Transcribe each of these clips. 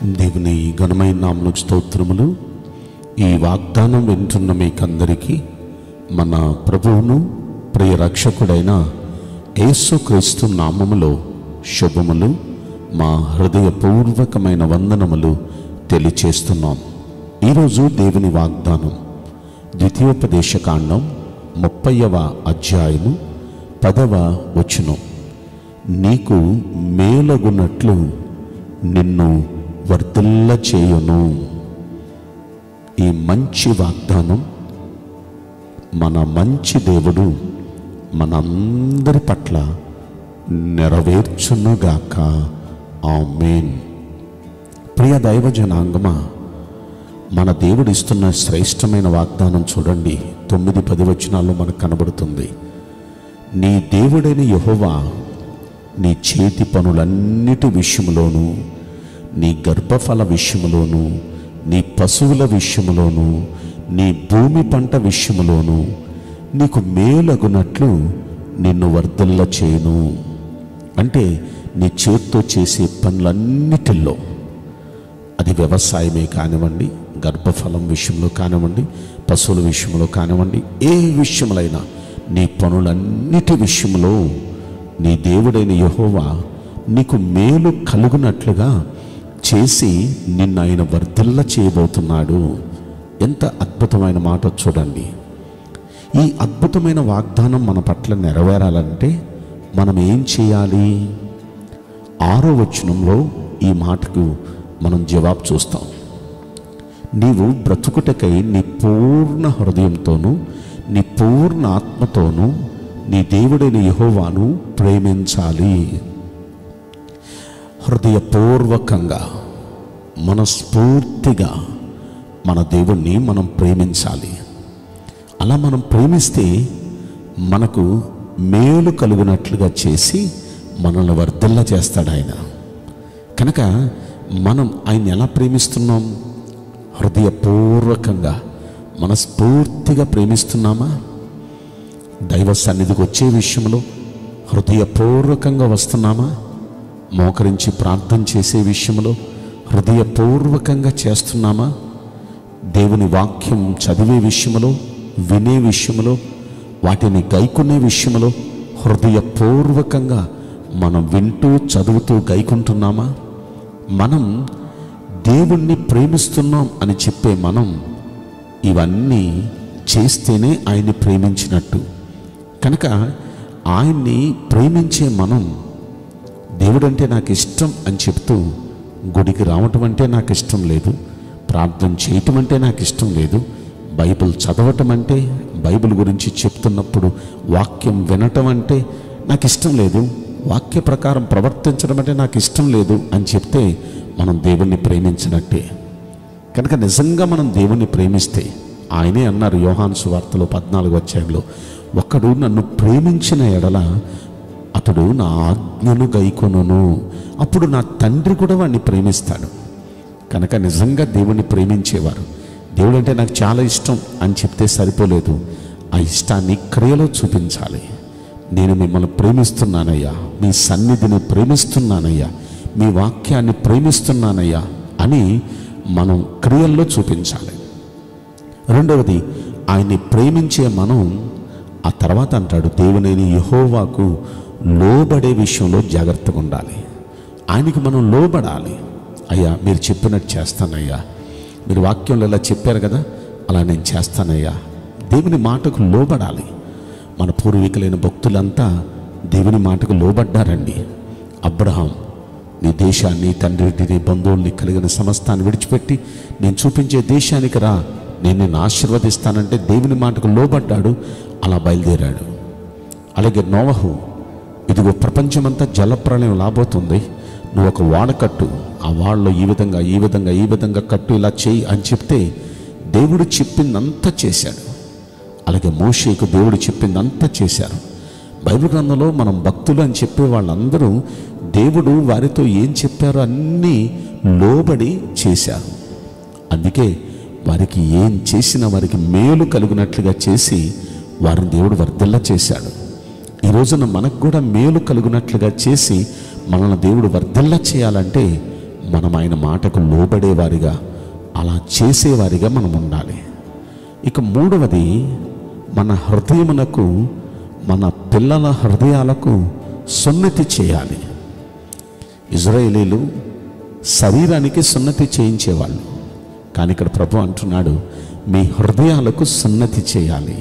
దేవుని ఘనమైన నామలకు స్తోత్రములు ఈ వాగ్దానం వింటున్న మీకందరికీ మన ప్రభువును ప్రియ రక్షకుడైన యేసుక్రీస్తు నామములో శుభములు మా హృదయపూర్వకమైన వందనములు తెలియచేస్తున్నాం ఈరోజు దేవుని వాగ్దానం ద్వితీయోపదేశకాండం ముప్పైవ అధ్యాయము పదవ వచనం నీకు మేలగున్నట్లు నిన్ను వర్ధిల్ల చేయును ఈ మంచి వాగ్దానం మన మంచి దేవుడు మనందరి పట్ల నెరవేర్చునుగాక ఆమేన్ ప్రియ దైవ జనాంగమా మన దేవుడు ఇస్తున్న శ్రేష్టమైన వాగ్దానం చూడండి తొమ్మిది పది వచనాల్లో మనకు కనబడుతుంది నీ దేవుడైన యెహోవా నీ చేతి పనులన్నిటి విషయములోనూ నీ గర్భఫల విషయములోనూ నీ పశువుల విషయములోనూ నీ భూమి పంట విషయములోనూ నీకు మేలగునట్లు నిన్ను వర్ధల్ల చేయును అంటే నీ చేత్తో చేసే పనులన్నిటిల్లో అది వ్యవసాయమే కానివ్వండి గర్భఫలం విషయంలో కానివ్వండి పశువుల విషయంలో కానివ్వండి ఏ విషయములైనా నీ పనులన్నిటి విషయంలో నీ దేవుడైన యెహోవా నీకు మేలు కలుగునట్లుగా చేసి నిన్ను ఆయన వర్ధిల్ల చేయబోతున్నాడు ఎంత అద్భుతమైన మాట చూడండి ఈ అద్భుతమైన వాగ్దానం మన పట్ల నెరవేరాలంటే మనం ఏం చేయాలి ఆరో వచనంలో ఈ మాటకు మనం జవాబు చూస్తాం నీవు బ్రతుకుటకై నీ పూర్ణ హృదయంతోనూ నీ పూర్ణ ఆత్మతోనూ నీ దేవుడైన యెహోవాను ప్రేమించాలి హృదయపూర్వకంగా మనస్ఫూర్తిగా మన దేవుణ్ణి మనం ప్రేమించాలి అలా మనం ప్రేమిస్తే మనకు మేలు కలుగునట్లుగా చేసి మనల్ని వర్ధిల్ల చేస్తాడు ఆయన కనుక మనం ఆయన ఎలా ప్రేమిస్తున్నాం హృదయపూర్వకంగా మనస్ఫూర్తిగా ప్రేమిస్తున్నామా దైవ సన్నిధికి వచ్చే విషయంలో హృదయపూర్వకంగా వస్తున్నామా మోకరించి ప్రార్థన చేసే విషయంలో హృదయపూర్వకంగా చేస్తున్నామా దేవుని వాక్యం చదివే విషయంలో వినే విషయంలో వాటిని గైకునే విషయంలో హృదయపూర్వకంగా మనం వింటూ చదువుతూ గైకుంటున్నామా మనం దేవుణ్ణి ప్రేమిస్తున్నాం అని చెప్పే మనం ఇవన్నీ చేస్తేనే ఆయన్ని ప్రేమించినట్టు కనుక ఆయన్ని ప్రేమించే మనం దేవుడంటే నాకు ఇష్టం అని చెప్తూ గుడికి రావటం అంటే నాకు ఇష్టం లేదు ప్రార్థన చేయటం అంటే నాకు ఇష్టం లేదు బైబిల్ చదవటం అంటే బైబిల్ గురించి చెప్తున్నప్పుడు వాక్యం వినటం అంటే నాకు ఇష్టం లేదు వాక్య ప్రకారం ప్రవర్తించడం అంటే నాకు ఇష్టం లేదు అని చెప్తే మనం దేవుణ్ణి ప్రేమించినట్టే కనుక నిజంగా మనం దేవుణ్ణి ప్రేమిస్తే ఆయనే అన్నారు యోహాను సువార్తలో పద్నాలుగు అధ్యాయంలో ఒక్కడు నన్ను ప్రేమించిన ఎడల అతడు నా ఆజ్ఞను గైకొనును అప్పుడు నా తండ్రి కూడా వాడిని ప్రేమిస్తాడు కనుక నిజంగా దేవుణ్ణి ప్రేమించేవారు దేవుడు అంటే నాకు చాలా ఇష్టం అని చెప్తే సరిపోలేదు ఆ ఇష్టాన్ని క్రియలో చూపించాలి నేను మిమ్మల్ని ప్రేమిస్తున్నానయ్యా మీ సన్నిధిని ప్రేమిస్తున్నానయ్యా మీ వాక్యాన్ని ప్రేమిస్తున్నానయ్యా అని మనం క్రియల్లో చూపించాలి రెండవది ఆయన్ని ప్రేమించే మనం ఆ తర్వాత అంటాడు దేవునైన యహోవాకు లోబడే విషయంలో జాగ్రత్తగా ఉండాలి ఆయనకి మనం లోబడాలి అయ్యా మీరు చెప్పినట్టు చేస్తానయ్యా మీరు వాక్యంలో ఇలా చెప్పారు కదా అలా నేను చేస్తానయ్యా దేవుని మాటకు లోబడాలి మన పూర్వీకులైన భక్తులంతా దేవుని మాటకు లోబడ్డారండి అబ్రహాం నీ దేశాన్ని తండ్రి బంధువుల్ని కలిగిన సమస్తాన్ని విడిచిపెట్టి నేను చూపించే దేశానికి రా నేను నిన్ను ఆశీర్వదిస్తానంటే దేవుని మాటకు లోబడ్డాడు అలా బయలుదేరాడు అలాగే నోవహు ఇదిగో ప్రపంచమంతా జలప్రలయం లాబోతుంది నువ్వు ఒక వాడ కట్టు ఆ వాళ్ళలో ఈ విధంగా ఈ విధంగా ఈ విధంగా కట్టు ఇలా చేయి అని చెప్తే దేవుడు చెప్పిందంతా చేశాడు అలాగే మోషేకు దేవుడు చెప్పిందంతా చేశారు బైబిల్ గ్రంథంలో మనం భక్తులు అని చెప్పే వాళ్ళందరూ దేవుడు వారితో ఏం చెప్పారో అన్నీ లోబడి చేశారు అందుకే వారికి ఏం చేసినా వారికి మేలు కలిగినట్లుగా చేసి వారిని దేవుడు వర్ధిల్ల చేశాడు ఈ రోజున మనకు కూడా మేలు కలుగునట్లుగా చేసి మనల్ని దేవుడు వర్ధిల్ల చేయాలంటే మనం ఆయన మాటకు లోబడేవారిగా అలా చేసేవారిగా మనం ఉండాలి ఇక మూడవది మన హృదయమునకు మన పిల్లల హృదయాలకు సున్నతి చేయాలి ఇజ్రాయేలీలు శరీరానికి సున్నతి చేయించేవాళ్ళు కానీ ఇక్కడ ప్రభు అంటున్నాడు మీ హృదయాలకు సున్నతి చేయాలి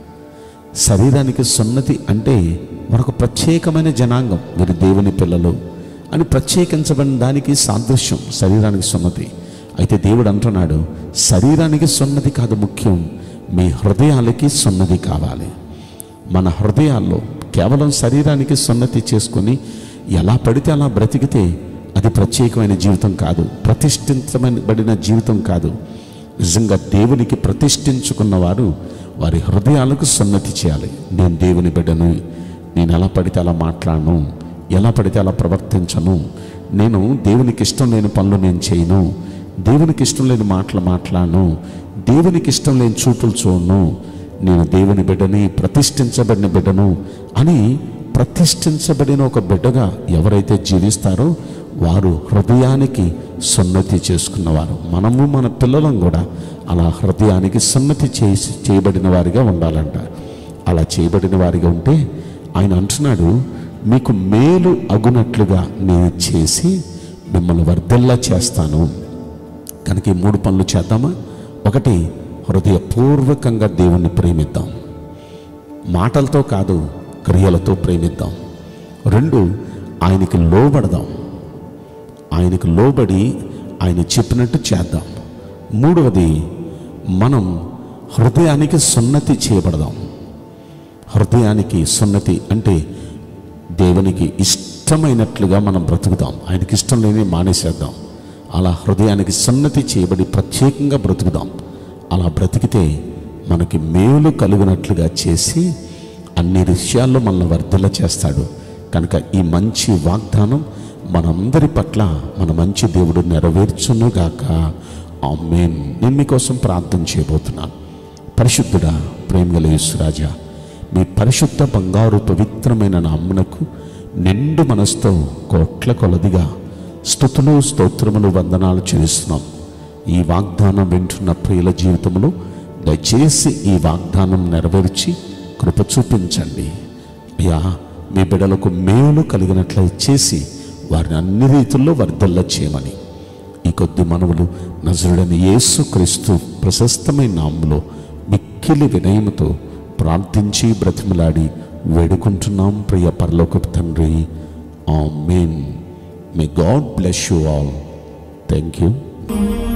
శరీరానికి సున్నతి అంటే మరొక ప్రత్యేకమైన జనాంగం వీరు దేవుని పిల్లలు అని ప్రత్యేకించబడిన దానికి సాదృశ్యం శరీరానికి సున్నతి అయితే దేవుడు అంటున్నాడు శరీరానికి సున్నతి కాదు ముఖ్యం మీ హృదయాలకి సున్నతి కావాలి మన హృదయాల్లో కేవలం శరీరానికి సున్నతి చేసుకొని ఎలా పడితే అలా బ్రతికితే అది ప్రత్యేకమైన జీవితం కాదు ప్రతిష్ఠించబడిన జీవితం కాదు నిజంగా దేవునికి ప్రతిష్ఠించుకున్న వారు వారి హృదయాలకు సున్నతి చేయాలి నేను దేవుని బిడ్డను నేను ఎలా పడితే అలా మాట్లాడను ఎలా పడితే అలా ప్రవర్తించను నేను దేవునికి ఇష్టం లేని పనులు నేను చేయను దేవునికి ఇష్టం లేని మాటలు మాట్లాడను దేవునికి ఇష్టం లేని చూపులు చూడను నేను దేవుని బిడ్డని ప్రతిష్ఠించబడిన బిడ్డను అని ప్రతిష్ఠించబడిన ఒక బిడ్డగా ఎవరైతే జీవిస్తారో వారు హృదయానికి సున్నతి చేసుకున్నవారు మనము మన పిల్లలం కూడా అలా హృదయానికి సున్నతి చేసి చేయబడిన వారిగా ఉండాలంట అలా చేయబడిన వారిగా ఉంటే ఆయన అంటున్నాడు మీకు మేలు అగునట్లుగా నేను చేసి మిమ్మల్ని వర్ధల్లా చేస్తాను కనుక ఈ మూడు పనులు చేద్దామా ఒకటి హృదయపూర్వకంగా దేవుణ్ణి ప్రేమిద్దాం మాటలతో కాదు క్రియలతో ప్రేమిద్దాం రెండు ఆయనకి లోబడదాం ఆయనకు లోబడి ఆయన చెప్పినట్టు చేద్దాం మూడవది మనం హృదయానికి సున్నతి చేయబడదాం హృదయానికి సున్నతి అంటే దేవునికి ఇష్టమైనట్లుగా మనం బ్రతుకుదాం ఆయనకి ఇష్టం లేని మానేసేద్దాం అలా హృదయానికి సున్నతి చేయబడి ప్రత్యేకంగా బ్రతుకుదాం అలా బ్రతికితే మనకి మేలు కలుగునట్లుగా చేసి అన్ని విషయాల్లో మనల్ని వర్ధల చేస్తాడు కనుక ఈ మంచి వాగ్దానం మనందరి పట్ల మన మంచి దేవుడు నెరవేర్చునుగాక ఆమెన్ నేను మీకోసం ప్రార్థన చేయబోతున్నాను పరిశుద్ధుడా ప్రేమగల యేసురాజా మీ పరిశుద్ధ బంగారు పవిత్రమైన నామ్మునకు నిండు మనసుతో కోట్ల కొలదిగా స్థుతులు స్తోత్రములు వందనాలు చేస్తున్నాం ఈ వాగ్దానం వింటున్న ప్రియుల జీవితంలో దయచేసి ఈ వాగ్దానం నెరవేర్చి కృప చూపించండి అయ్యా మీ బిడలకు మేలు కలిగినట్లయి చేసి వారిని అన్ని రీతుల్లో వర్ధల్ల చేయమని ఈ కొద్ది మనవులు నజరుడని యేసు క్రీస్తు ప్రశస్తమైన నామంలో మిక్కిలి వినయముతో ప్రార్థించి బ్రతిమలాడి వేడుకుంటున్నాం ప్రియ పరలోకపు తండ్రి amen may God bless you all thank you